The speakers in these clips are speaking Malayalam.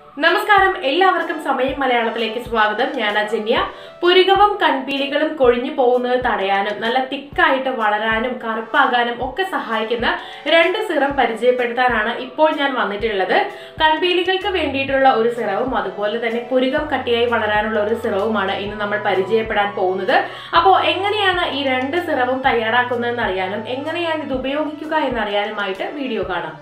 നമസ്കാരം എല്ലാവർക്കും സമയം മലയാളത്തിലേക്ക് സ്വാഗതം ഞാൻ അജന്യ പുരികവും കൺപീലികളും കൊഴിഞ്ഞു പോകുന്നത് തടയാനും നല്ല തിക്കായിട്ട് വളരാനും കറുപ്പാകാനും ഒക്കെ സഹായിക്കുന്ന രണ്ട് സിറം പരിചയപ്പെടുത്താനാണ് ഇപ്പോൾ ഞാൻ വന്നിട്ടുള്ളത് കൺപീലികൾക്ക് വേണ്ടിയിട്ടുള്ള ഒരു സിറവും അതുപോലെ തന്നെ പുരികം കട്ടിയായി വളരാനുള്ള ഒരു സിറവുമാണ് ഇന്ന് നമ്മൾ പരിചയപ്പെടാൻ പോകുന്നത് അപ്പോൾ എങ്ങനെയാണ് ഈ രണ്ട് സിറവും തയ്യാറാക്കുന്നതെന്ന് അറിയാനും എങ്ങനെയാണ് ഇത് ഉപയോഗിക്കുക എന്നറിയാനുമായിട്ട് വീഡിയോ കാണാം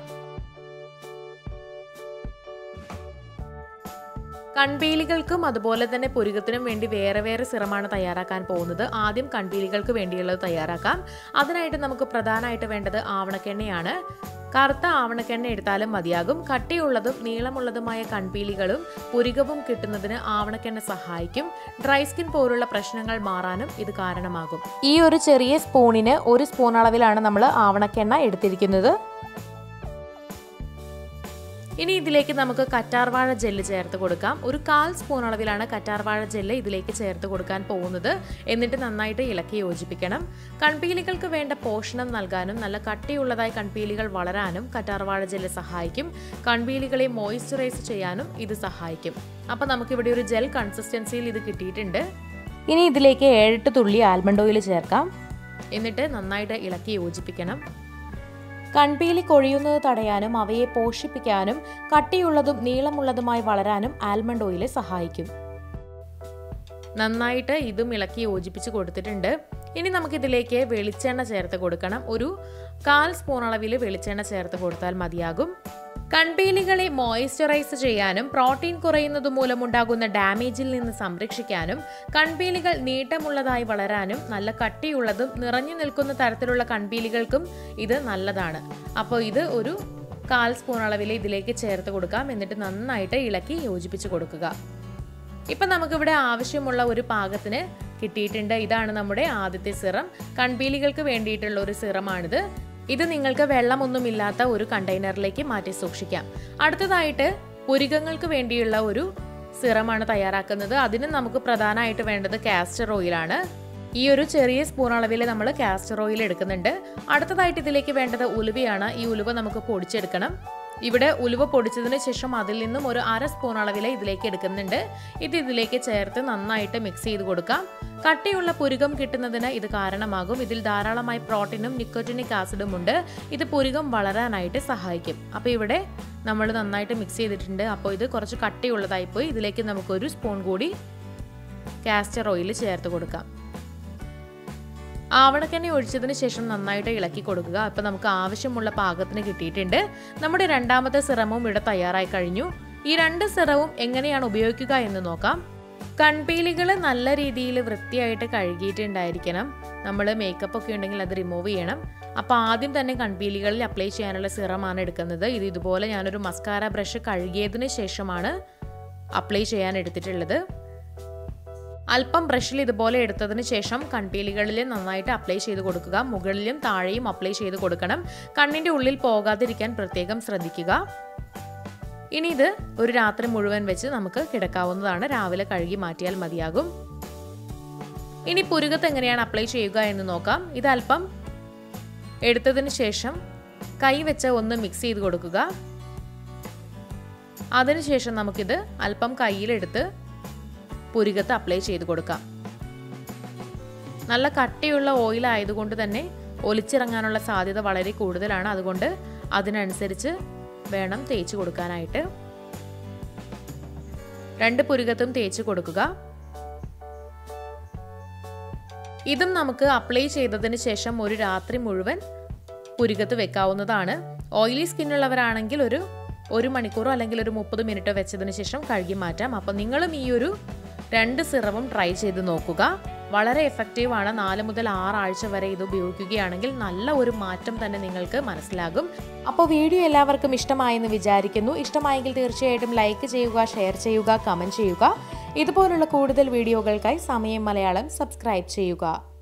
കൺപീലികൾക്കും അതുപോലെ തന്നെ പുരുകത്തിനും വേണ്ടി വേറെ വേറെ സിറമാണ് തയ്യാറാക്കാൻ പോകുന്നത് ആദ്യം കൺപീലികൾക്ക് വേണ്ടിയുള്ളത് തയ്യാറാക്കാം അതിനായിട്ട് നമുക്ക് പ്രധാനമായിട്ട് വേണ്ടത് ആവണക്കെണ്ണയാണ് കറുത്ത ആവണക്കെണ്ണ എടുത്താലും മതിയാകും കട്ടിയുള്ളതും നീളമുള്ളതുമായ കൺപീലികളും പുരികവും കിട്ടുന്നതിന് ആവണക്കെണ്ണ സഹായിക്കും ഡ്രൈ സ്കിൻ പോലുള്ള പ്രശ്നങ്ങൾ മാറാനും ഇത് കാരണമാകും ഈ ഒരു ചെറിയ സ്പൂണിന് ഒരു സ്പൂൺ അളവിലാണ് നമ്മൾ ആവണക്കെണ്ണ എടുത്തിരിക്കുന്നത് ഇനി ഇതിലേക്ക് നമുക്ക് കറ്റാർവാഴ ജെല്ല് ചേർത്ത് കൊടുക്കാം ഒരു കാൽ സ്പൂൺ അളവിലാണ് കറ്റാർവാഴ ജെല്ല് ഇതിലേക്ക് ചേർത്ത് കൊടുക്കാൻ പോകുന്നത് എന്നിട്ട് നന്നായിട്ട് ഇളക്കി യോജിപ്പിക്കണം കൺപീലികൾക്ക് വേണ്ട പോഷണം നൽകാനും നല്ല കട്ടിയുള്ളതായി കൺപീലികൾ വളരാനും കറ്റാർവാഴ ജെല്ല് സഹായിക്കും കൺപീലികളെ മോയ്സ്ചറൈസ് ചെയ്യാനും ഇത് സഹായിക്കും അപ്പോൾ നമുക്കിവിടെ ഒരു ജെൽ കൺസിസ്റ്റൻസിയിൽ ഇത് കിട്ടിയിട്ടുണ്ട് ഇനി ഇതിലേക്ക് ഏഴെട്ട് തുള്ളി ആൽമണ്ട് ഓയിൽ ചേർക്കാം എന്നിട്ട് നന്നായിട്ട് ഇളക്കി യോജിപ്പിക്കണം കൺപീലി കൊഴിയുന്നത് തടയാനും അവയെ പോഷിപ്പിക്കാനും കട്ടിയുള്ളതും നീളമുള്ളതുമായി വളരാനും ആൽമണ്ട് ഓയിൽ സഹായിക്കും നന്നായിട്ട് ഇതും ഇളക്കി യോജിപ്പിച്ച് കൊടുത്തിട്ടുണ്ട് ഇനി നമുക്കിതിലേക്ക് വെളിച്ചെണ്ണ ചേർത്ത് കൊടുക്കണം ഒരു കാൽ സ്പൂൺ അളവിൽ വെളിച്ചെണ്ണ ചേർത്ത് കൊടുത്താൽ മതിയാകും കൺപീലികളെ മോയ്സ്ചറൈസ് ചെയ്യാനും പ്രോട്ടീൻ കുറയുന്നത് മൂലമുണ്ടാകുന്ന ഡാമേജിൽ നിന്ന് സംരക്ഷിക്കാനും കൺപീലികൾ നീട്ടമുള്ളതായി വളരാനും നല്ല കട്ടിയുള്ളതും നിറഞ്ഞു നിൽക്കുന്ന തരത്തിലുള്ള കൺപീലികൾക്കും ഇത് നല്ലതാണ് അപ്പോൾ ഇത് ഒരു കാൽ സ്പൂൺ അളവിൽ ഇതിലേക്ക് ചേർത്ത് കൊടുക്കാം എന്നിട്ട് നന്നായിട്ട് ഇളക്കി യോജിപ്പിച്ച് കൊടുക്കുക ഇപ്പം നമുക്കിവിടെ ആവശ്യമുള്ള ഒരു പാകത്തിന് കിട്ടിയിട്ടുണ്ട് ഇതാണ് നമ്മുടെ ആദ്യത്തെ സിറം കൺപീലികൾക്ക് വേണ്ടിയിട്ടുള്ള ഒരു സിറമാണിത് ഇത് നിങ്ങൾക്ക് വെള്ളമൊന്നുമില്ലാത്ത ഒരു കണ്ടെയ്നറിലേക്ക് മാറ്റി സൂക്ഷിക്കാം അടുത്തതായിട്ട് പുരികങ്ങൾക്ക് വേണ്ടിയുള്ള ഒരു സിറമാണ് തയ്യാറാക്കുന്നത് അതിന് നമുക്ക് പ്രധാനമായിട്ട് വേണ്ടത് കാസ്റ്റർ ഓയിലാണ് ഈ ഒരു ചെറിയ സ്പൂൺ അളവിൽ നമ്മൾ കാസ്റ്റർ ഓയിൽ എടുക്കുന്നുണ്ട് അടുത്തതായിട്ട് ഇതിലേക്ക് വേണ്ടത് ഉലുവയാണ് ഈ ഉലുവ നമുക്ക് പൊടിച്ചെടുക്കണം ഇവിടെ ഉലുവ പൊടിച്ചതിന് ശേഷം അതിൽ നിന്നും ഒരു അര സ്പൂൺ അളവിൽ ഇതിലേക്ക് എടുക്കുന്നുണ്ട് ഇത് ഇതിലേക്ക് ചേർത്ത് നന്നായിട്ട് മിക്സ് ചെയ്ത് കൊടുക്കാം കട്ടിയുള്ള പുരുകം കിട്ടുന്നതിന് ഇത് കാരണമാകും ഇതിൽ ധാരാളമായി പ്രോട്ടീനും നിക്കോറ്റിനിക് ആസിഡും ഉണ്ട് ഇത് പുരുകം വളരാനായിട്ട് സഹായിക്കും അപ്പോൾ ഇവിടെ നമ്മൾ നന്നായിട്ട് മിക്സ് ചെയ്തിട്ടുണ്ട് അപ്പോൾ ഇത് കുറച്ച് കട്ടിയുള്ളതായി പോയി ഇതിലേക്ക് നമുക്കൊരു സ്പൂൺ കൂടി കാസ്റ്റർ ഓയിൽ ചേർത്ത് കൊടുക്കാം ആവണക്കെണ്ണ ഒഴിച്ചതിന് ശേഷം നന്നായിട്ട് ഇളക്കി കൊടുക്കുക അപ്പോൾ നമുക്ക് ആവശ്യമുള്ള പാകത്തിന് കിട്ടിയിട്ടുണ്ട് നമ്മുടെ രണ്ടാമത്തെ സിറമും ഇവിടെ തയ്യാറായി കഴിഞ്ഞു ഈ രണ്ട് സിറവും എങ്ങനെയാണ് ഉപയോഗിക്കുക എന്ന് നോക്കാം കൺപീലികൾ നല്ല രീതിയിൽ വൃത്തിയായിട്ട് കഴുകിയിട്ടുണ്ടായിരിക്കണം നമ്മൾ മേക്കപ്പ് ഒക്കെ ഉണ്ടെങ്കിൽ അത് റിമൂവ് ചെയ്യണം അപ്പോൾ ആദ്യം തന്നെ കൺപീലികളിൽ അപ്ലൈ ചെയ്യാനുള്ള സിറമാണ് എടുക്കുന്നത് ഇത് ഇതുപോലെ ഞാനൊരു മസ്കാര ബ്രഷ് കഴുകിയതിന് ശേഷമാണ് അപ്ലൈ ചെയ്യാൻ എടുത്തിട്ടുള്ളത് അല്പം ബ്രഷിൽ ഇതുപോലെ എടുത്തതിന് ശേഷം കൺപീലികളിൽ നന്നായിട്ട് അപ്ലൈ ചെയ്ത് കൊടുക്കുക മുകളിലും താഴെയും അപ്ലൈ ചെയ്ത് കൊടുക്കണം കണ്ണിൻ്റെ ഉള്ളിൽ പോകാതിരിക്കാൻ പ്രത്യേകം ശ്രദ്ധിക്കുക ഇനി ഇത് ഒരു രാത്രി മുഴുവൻ വെച്ച് നമുക്ക് കിടക്കാവുന്നതാണ് രാവിലെ കഴുകി മാറ്റിയാൽ മതിയാകും ഇനി പുരുകത്ത് എങ്ങനെയാണ് അപ്ലൈ ചെയ്യുക എന്ന് നോക്കാം ഇത് അല്പം എടുത്തതിന് ശേഷം കൈ വെച്ച് ഒന്ന് മിക്സ് ചെയ്ത് കൊടുക്കുക അതിനുശേഷം നമുക്കിത് അല്പം കയ്യിലെടുത്ത് പുരികത്ത് അപ്ലൈ ചെയ്ത് കൊടുക്കാം നല്ല കട്ടിയുള്ള ഓയിൽ ആയതുകൊണ്ട് തന്നെ ഒലിച്ചിറങ്ങാനുള്ള സാധ്യത വളരെ കൂടുതലാണ് അതുകൊണ്ട് അതിനനുസരിച്ച് വേണം തേച്ച് കൊടുക്കാനായിട്ട് രണ്ട് പുരുകത്തും തേച്ച് കൊടുക്കുക ഇതും നമുക്ക് അപ്ലൈ ചെയ്തതിന് ശേഷം ഒരു രാത്രി മുഴുവൻ പുരുകത്ത് വെക്കാവുന്നതാണ് ഓയിലി സ്കിന്നുള്ളവരാണെങ്കിൽ ഒരു ഒരു മണിക്കൂറോ അല്ലെങ്കിൽ ഒരു മുപ്പത് മിനിറ്റോ വെച്ചതിന് ശേഷം കഴുകി മാറ്റാം അപ്പോൾ നിങ്ങളും ഈ ഒരു രണ്ട് സിറവും ട്രൈ ചെയ്ത് നോക്കുക വളരെ എഫക്റ്റീവ് ആണ് നാല് മുതൽ ആറാഴ്ച വരെ ഇത് ഉപയോഗിക്കുകയാണെങ്കിൽ നല്ല ഒരു മാറ്റം തന്നെ നിങ്ങൾക്ക് മനസ്സിലാകും അപ്പോൾ വീഡിയോ എല്ലാവർക്കും ഇഷ്ടമായെന്ന് വിചാരിക്കുന്നു ഇഷ്ടമായെങ്കിൽ തീർച്ചയായിട്ടും ലൈക്ക് ചെയ്യുക ഷെയർ ചെയ്യുക കമൻറ്റ് ചെയ്യുക ഇതുപോലുള്ള കൂടുതൽ വീഡിയോകൾക്കായി സമയം മലയാളം സബ്സ്ക്രൈബ് ചെയ്യുക